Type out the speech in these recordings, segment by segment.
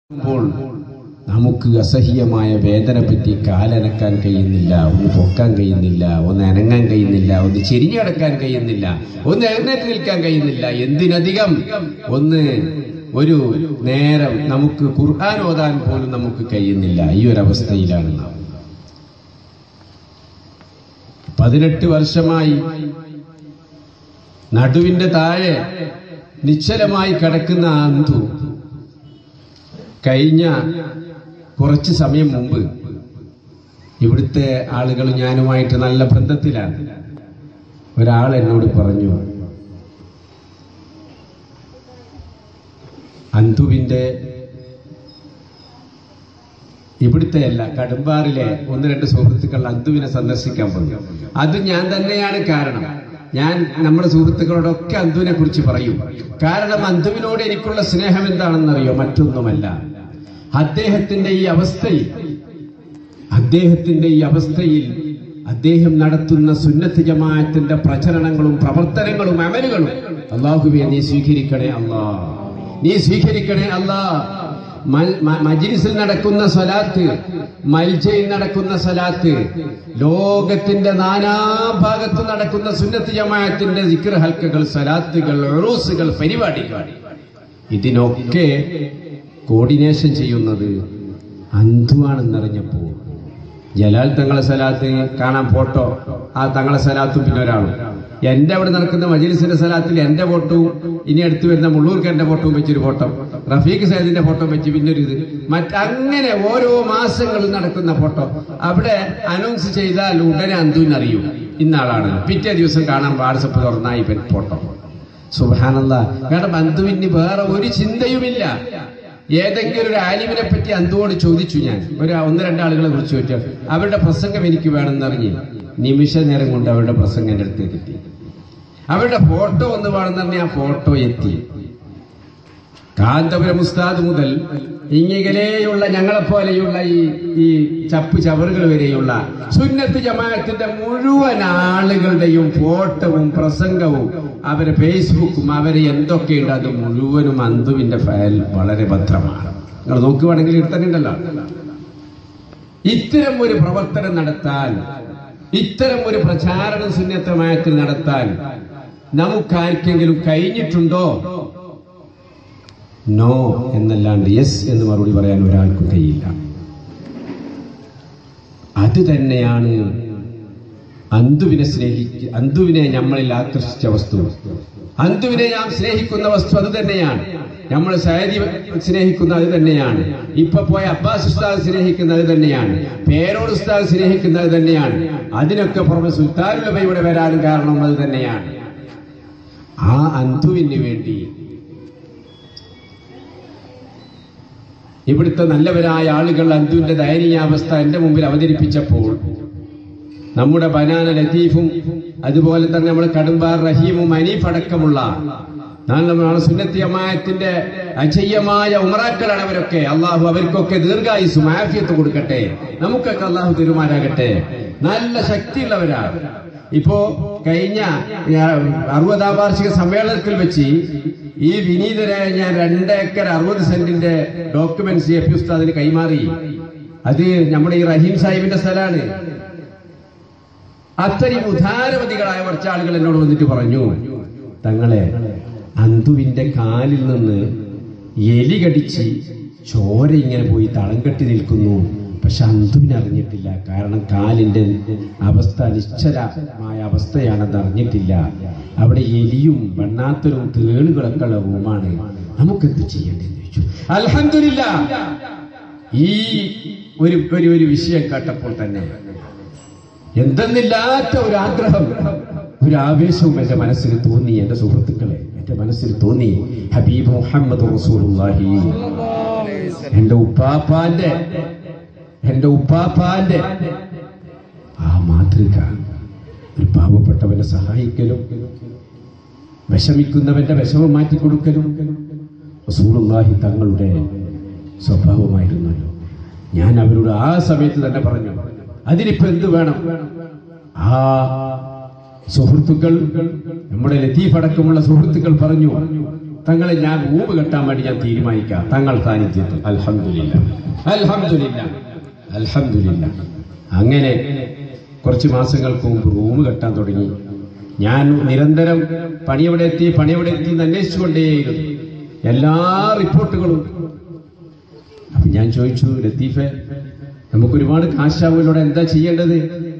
പ്പോൾ നമുക്ക് അസഹ്യമായ വേദന പറ്റി കാലനക്കാൻ കഴിയുന്നില്ല ഒന്ന് പൊക്കാൻ കഴിയുന്നില്ല ഒന്ന് അനങ്ങാൻ കഴിയുന്നില്ല ഒന്ന് ചെരിഞ്ഞു കിടക്കാൻ കഴിയുന്നില്ല ഒന്ന് എഴുന്നേറ്റ് നിൽക്കാൻ കഴിയുന്നില്ല എന്തിനധികം ഒന്ന് ഒരു നേരം നമുക്ക് ഖുർആൻ ഓതാൻ പോലും നമുക്ക് കഴിയുന്നില്ല ഈ ഒരു അവസ്ഥയിലാണ് നാം പതിനെട്ട് വർഷമായി നടുവിന്റെ താഴെ നിശ്ചലമായി കിടക്കുന്ന ആ അന്തു കഴിഞ്ഞ കുറച്ച് സമയം മുമ്പ് ഇവിടുത്തെ ആളുകൾ ഞാനുമായിട്ട് നല്ല ബന്ധത്തിലാണ് ഒരാൾ എന്നോട് പറഞ്ഞു അന്തുവിന്റെ ഇവിടുത്തെ അല്ല കടുമ്പാറിലെ ഒന്ന് രണ്ട് സുഹൃത്തുക്കൾ അന്തുവിനെ സന്ദർശിക്കാൻ പറഞ്ഞു അത് ഞാൻ തന്നെയാണ് കാരണം ഞാൻ നമ്മുടെ സുഹൃത്തുക്കളോടൊക്കെ അന്തുവിനെ കുറിച്ച് പറയും കാരണം അന്തുവിനോട് എനിക്കുള്ള സ്നേഹം എന്താണെന്നറിയോ മറ്റൊന്നുമല്ല അദ്ദേഹത്തിന്റെ ഈ അവസ്ഥയിൽ അദ്ദേഹത്തിന്റെ ഈ അവസ്ഥയിൽ അദ്ദേഹം നടത്തുന്ന സുന്നത്ത് ജമാഅത്തിന്റെ പ്രചരണങ്ങളും പ്രവർത്തനങ്ങളും അമലുകളും അള്ളാഹുവെ നീ സ്വീകരിക്കണേ അല്ലാ നീ സ്വീകരിക്കണേ അല്ലാ മൽ- മ- മജ്ലിസിൽ നടക്കുന്ന സ്വലാത്ത് മൽജയിൽ നടക്കുന്ന സ്വലാത്ത് ലോകത്തിന്റെ നാനാഭാഗത്ത് നടക്കുന്ന സുന്നത്ത് ജമാഅത്തിന്റെ ദിക്ർ ഹൽക്കകൾ സ്വലാത്തുകൾ ഉറൂസുകൾ പരിപാടികൾ ഇതിനൊക്കെ കോർഡിനേഷൻ ചെയ്യുന്നത് അന്ധുവാണെന്നറിഞ്ഞപ്പോ ജലാൽ തങ്ങളെ സ്ഥലത്ത് കാണാൻ ഫോട്ടോ ആ തങ്ങളെ സ്ഥലത്തും പിന്നെ ഒരാളും എന്റെ അവിടെ നടക്കുന്ന മജലിസിന്റെ സ്ഥലത്തിൽ എന്റെ ഫോട്ടോവും ഇനി അടുത്ത് വരുന്ന മുള്ളൂർക്കാരന്റെ ഫോട്ടോവും വെച്ചൊരു ഫോട്ടോ റഫീഖ് സൈദിന്റെ ഫോട്ടോ വെച്ച് പിന്നൊരു ഇത് മറ്റങ്ങനെ ഓരോ മാസങ്ങളും നടക്കുന്ന ഫോട്ടോ അവിടെ അനൗൺസ് ചെയ്താൽ ഉടനെ അന്തുവിന് അറിയും ഇന്നാളാണ് പിറ്റേ ദിവസം കാണാൻ വാട്സപ്പ് തുറന്നായി ഫോട്ടോ സുബാനല്ല കാരണം അന്തുവിന് വേറെ ഒരു ചിന്തയുമില്ല ഏതെങ്കിലും ഒരു ആലിമിനെ പറ്റി അന്തുവോട് ചോദിച്ചു ഞാൻ ഒരു ഒന്ന് രണ്ടാളുകളെ കുറിച്ച് ചോദിച്ചു അവരുടെ പ്രസംഗം എനിക്ക് വേണമെന്നറിഞ്ഞ് നിമിഷ നേരം കൊണ്ട് അവരുടെ പ്രസംഗം എൻ്റെ അടുത്ത് കിട്ടി അവരുടെ ഫോട്ടോ ഒന്ന് വേണമെന്നറിഞ്ഞ് ആ ഫോട്ടോ എത്തി കാന്തപുരം ഉസ്താദ് മുതൽ ഇങ്ങികലെയുള്ള ഞങ്ങളെപ്പോലെയുള്ള ഈ ഈ ചപ്പ് ചവറുകൾ വരെയുള്ള സുന്നത്ത് ജമാഅത്തിന്റെ മുഴുവൻ ആളുകളുടെയും ഫോട്ടോവും പ്രസംഗവും അവരെ ഫേസ്ബുക്കും അവരെ എന്തൊക്കെയുണ്ട് അത് മുഴുവനും അന്തുവിന്റെ ഫയൽ വളരെ ഭദ്രമാണ് നിങ്ങൾ നോക്കുവാണെങ്കിൽ എടുത്തിട്ടുണ്ടല്ലോ ഇത്തരം ഒരു പ്രവർത്തനം നടത്താൻ ഇത്തരം ഒരു പ്രചാരണം സുന്നത്തമായത്തിൽ നടത്താൻ നമുക്കാർക്കെങ്കിലും കഴിഞ്ഞിട്ടുണ്ടോ നോ എന്നല്ലാണ്ട് യെസ് എന്ന് മറുപടി പറയാൻ ഒരാൾക്കും കഴിയില്ല അത് തന്നെയാണ് അന്തുവിനെ സ്നേഹിച്ച് അന്തുവിനെ നമ്മളിൽ ആകർഷിച്ച വസ്തു അന്തുവിനെ നാം സ്നേഹിക്കുന്ന വസ്തു അത് തന്നെയാണ് നമ്മൾ സയദി സ്നേഹിക്കുന്ന അത് തന്നെയാണ് ഇപ്പൊ പോയ അബ്ബാസ് ഉസ്താദ് സ്നേഹിക്കുന്ന അത് തന്നെയാണ് പേരോട് ഉസ്താദ് സ്നേഹിക്കുന്ന അത് തന്നെയാണ് അതിനൊക്കെ പുറമെ സുൽത്താനുലബയുടെ വരാനും കാരണം അത് തന്നെയാണ് ആ അന്തുവിന് വേണ്ടി ഇവിടുത്തെ നല്ലവരായ ആളുകൾ അന്തുവിന്റെ ദയനീയാവസ്ഥ എന്റെ മുമ്പിൽ അവതരിപ്പിച്ചപ്പോൾ നമ്മുടെ ബനാന ലത്തീഫും അതുപോലെ തന്നെ നമ്മുടെ കടുമ്പാർ റഹീമും അനീഫ് അടക്കമുള്ള നാളെ സുന്നത്തി അമ്മായത്തിന്റെ അജയ്യമായ ഉമറാക്കളാണ് അവരൊക്കെ അള്ളാഹു അവർക്കൊക്കെ ദീർഘായുസും ആഫിയത്ത് കൊടുക്കട്ടെ നമുക്കൊക്കെ അള്ളാഹു തീരുമാനാകട്ടെ നല്ല ശക്തിയുള്ളവരാണ് ഇപ്പോ കഴിഞ്ഞ ഞാൻ അറുപതാം വാർഷിക സമ്മേളനത്തിൽ വെച്ച് ഈ വിനീതരായ ഞാൻ രണ്ട് ഏക്കർ അറുപത് സെന്റിന്റെ ഡോക്യുമെന്റ്സ് എഫ് ഉസ്താദിന് കൈമാറി അത് നമ്മുടെ ഈ റഹീം സാഹിബിന്റെ സ്ഥലമാണ് അത്രയും ഉദാരമതികളായ കുറച്ച് ആളുകൾ എന്നോട് വന്നിട്ട് പറഞ്ഞു തങ്ങളെ അന്തുവിന്റെ കാലിൽ നിന്ന് എലി കടിച്ച് ചോര ഇങ്ങനെ പോയി തളം കെട്ടി നിൽക്കുന്നു പക്ഷെ അന്തുവിനെ അറിഞ്ഞിട്ടില്ല കാരണം കാലിന്റെ അവസ്ഥ നിശ്ചലമായ അവസ്ഥയാണെന്ന് അറിഞ്ഞിട്ടില്ല അവിടെ എലിയും വണ്ണാത്തരും തേളുകളൊക്കെ ഉള്ള റൂമാണ് നമുക്കെന്ത് ചെയ്യേണ്ടതെന്ന് ചോദിച്ചു അൽഹംദുലില്ല ഈ ഒരു ഒരു ഒരു വിഷയം കേട്ടപ്പോൾ തന്നെ എന്തെന്നില്ലാത്ത ഒരു ആഗ്രഹം ഒരു ആവേശവും എന്റെ മനസ്സിൽ തോന്നി എന്റെ സുഹൃത്തുക്കളെ എന്റെ മനസ്സിൽ തോന്നി ഹബീബ് മുഹമ്മദ് റസൂലുള്ളാഹി എന്റെ ഉപ്പാപ്പാന്റെ എന്റെ ഉപ്പാപ്പാന്റെ ആ മാതൃക ഒരു പാവപ്പെട്ടവനെ സഹായിക്കലും വിഷമിക്കുന്നവന്റെ വിഷമം മാറ്റിക്കൊടുക്കലും റസൂലുള്ളാഹി തങ്ങളുടെ സ്വഭാവമായിരുന്നല്ലോ ഞാൻ അവരോട് ആ സമയത്ത് തന്നെ പറഞ്ഞു അതിനിപ്പോ എന്ത് വേണം ആ സുഹൃത്തുക്കൾ നമ്മുടെ ലത്തീഫ് അടക്കമുള്ള സുഹൃത്തുക്കൾ പറഞ്ഞു തങ്ങളെ ഞാൻ റൂം കെട്ടാൻ വേണ്ടി ഞാൻ തീരുമാനിക്കാം തങ്ങൾ സാന്നിധ്യത്തിൽ അൽഹംദുലില്ല അൽഹംദുലില്ല അൽഹംദുലില്ല അങ്ങനെ കുറച്ച് മാസങ്ങൾക്ക് മുമ്പ് റൂം കെട്ടാൻ തുടങ്ങി ഞാൻ നിരന്തരം പണിയെവിടെ എത്തി പണിയെവിടെ എത്തി എന്ന് അന്വേഷിച്ചുകൊണ്ടേയിരുന്നു എല്ലാ റിപ്പോർട്ടുകളും അപ്പൊ ഞാൻ ചോദിച്ചു ലത്തീഫെ നമുക്ക് ഒരുപാട് കാശാവിലൂടെ എന്താ ചെയ്യേണ്ടത്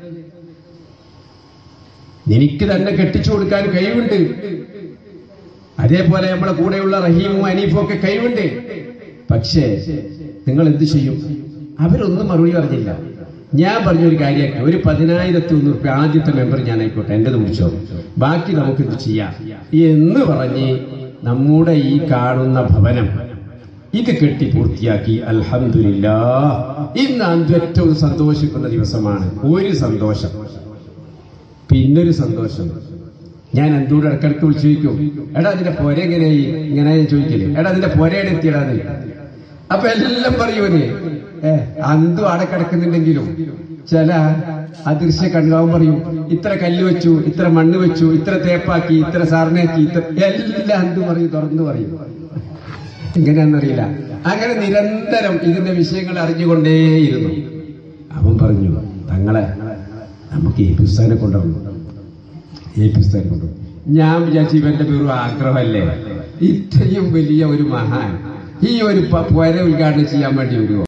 എനിക്ക് തന്നെ കെട്ടിച്ചു കൊടുക്കാൻ കഴിവുണ്ട് അതേപോലെ നമ്മളെ കൂടെയുള്ള റഹീമും അനീഫും ഒക്കെ കഴിവുണ്ട് പക്ഷേ നിങ്ങൾ എന്ത് ചെയ്യും അവരൊന്നും മറുപടി പറഞ്ഞില്ല ഞാൻ പറഞ്ഞൊരു കാര്യമാക്കി ഒരു പതിനായിരത്തി ഒന്ന് റുപ്യ ആദ്യത്തെ മെമ്പർ ഞാൻ ആയിക്കോട്ടെ എന്റേത് വിളിച്ചോ ബാക്കി നമുക്ക് ഇത് ചെയ്യാം എന്ന് പറഞ്ഞ് നമ്മുടെ ഈ കാണുന്ന ഭവനം ഇത് കെട്ടി പൂർത്തിയാക്കി അൽഹംദുലില്ലാ ഇന്ന് അന്ത് ഏറ്റവും സന്തോഷിക്കുന്ന ദിവസമാണ് ഒരു സന്തോഷം പിന്നൊരു സന്തോഷം ഞാൻ എന്തോട് ഇടക്കിടക്ക് വിളിച്ചു ചോദിക്കും എടാ അതിന്റെ പൊര എങ്ങനെയായി ഇങ്ങനെ ഞാൻ ചോദിക്കല് എടാ അതിന്റെ പൊരയുടെ എത്തിയടാ അത് അപ്പൊ എല്ലാം പറയൂന് ഏ അന്തു അവിടെ കിടക്കുന്നുണ്ടെങ്കിലും ചില അദൃശ്യ കണ്ണുകാവും പറയും ഇത്ര കല്ല് വെച്ചു ഇത്ര മണ്ണ് വെച്ചു ഇത്ര തേപ്പാക്കി ഇത്ര സാറിനാക്കി ഇത്ര എല്ലാം അന്തു പറയും തുറന്നു പറയും എങ്ങനെയാണെന്നറിയില്ല അങ്ങനെ നിരന്തരം ഇതിന്റെ വിഷയങ്ങൾ അറിഞ്ഞുകൊണ്ടേയിരുന്നു അവൻ പറഞ്ഞു തങ്ങളെ നമുക്ക് ഈ പുസ്തകനെ കൊണ്ടുവന്നു ഈ പുസ്തകം കൊണ്ടുവന്നു ഞാൻ വിചാരിച്ചു ഇവന്റെ വെറും ആഗ്രഹമല്ലേ ഇത്രയും വലിയ ഒരു മഹാൻ ഈ ഒരു പ- പുര ഉദ്ഘാടനം ചെയ്യാൻ വേണ്ടി വരുമോ